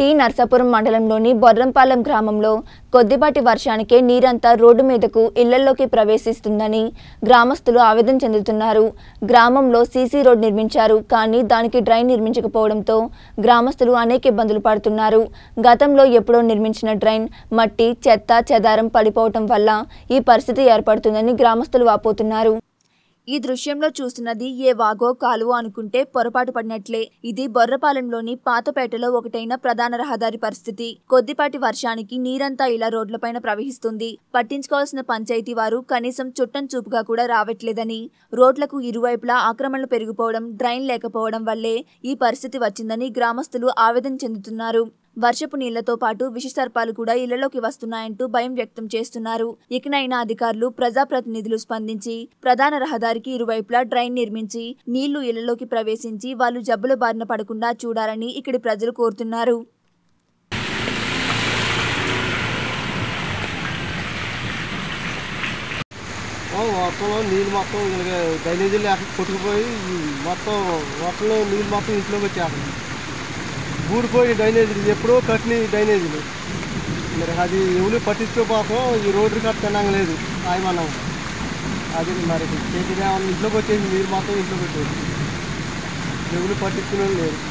T Narsapuram మండలంలోని బొర్రంపాలెం గ్రామంలో కొద్దిపాటి వర్షానికే నీరంతా రోడ్డు మీదకు ఇళ్లలోకి ప్రవేశిస్తుందని గ్రామస్తులు ఆవేదన చెందుతున్నారు గ్రామంలో సీసీ రోడ్ నిర్మించారు కానీ దానికి డ్రైన్ నిర్మించకపోవడంతో గ్రామస్తులు అనేక ఇబ్బందులు పడుతున్నారు గతంలో ఎప్పుడో నిర్మించిన డ్రైన్ మట్టి చెత్త చెదారం పడిపోవటం వల్ల ఈ పరిస్థితి ఏర్పడుతుందని గ్రామస్తులు వాపోతున్నారు ఈ దృశ్యంలో చూస్తున్నది ఏ వాగో కాలువ అనుకుంటే పొరపాటు పడినట్లే ఇది బొర్రపాలెంలోని పాతపేటలో ఒకటైన ప్రధాన రహదారి పరిస్థితి కొద్దిపాటి వర్షానికి నీరంతా ఇలా రోడ్లపైన ప్రవహిస్తుంది పట్టించుకోవాల్సిన పంచాయతీ వారు కనీసం చుట్టం చూపుగా కూడా రావట్లేదని రోడ్లకు ఇరువైపులా ఆక్రమణలు పెరిగిపోవడం డ్రైన్ లేకపోవడం వల్లే ఈ పరిస్థితి వచ్చిందని గ్రామస్తులు ఆవేదన చెందుతున్నారు వర్షపు నీళ్లతో పాటు విషసర్పాలు కూడా ఇళ్లలోకి వస్తున్నాయంటూ భయం వ్యక్తం చేస్తున్నారు ఇకనైనా అధికారులు ప్రజాప్రతినిధులు స్పందించి ప్రధాన రహదారికి ఇరువైపులా డ్రైన్ నిర్మించి నీళ్లు ఇళ్లలోకి ప్రవేశించి వాళ్ళు జబ్బుల బారిన పడకుండా చూడాలని ఇక్కడి ప్రజలు కోరుతున్నారు ఆ, వర్షంలో నీళ్ళు మొత్తం ఇలాగ డ్రైనేజీ లేక కొట్టుకుపోయి ఈ మొత్తం వర్షంలో నీళ్ళు మొత్తం ఇంట్లోకి వచ్చేస్తుంది ఊడిపోయి డ్రైనేజీలు ఎప్పుడో కట్టిన ఈ డ్రైనేజీలు మరి అది ఎవరు పట్టించుకోపోక ఈ రోడ్డు కట్టడం లేదు ఆయమన్నాం అది మరి చేసేది ఏమన్నా ఇంట్లోకి వచ్చేసి నీళ్ళు మొత్తం ఇంట్లోకి వచ్చేసి ఎవరు పట్టించుకునే లేదు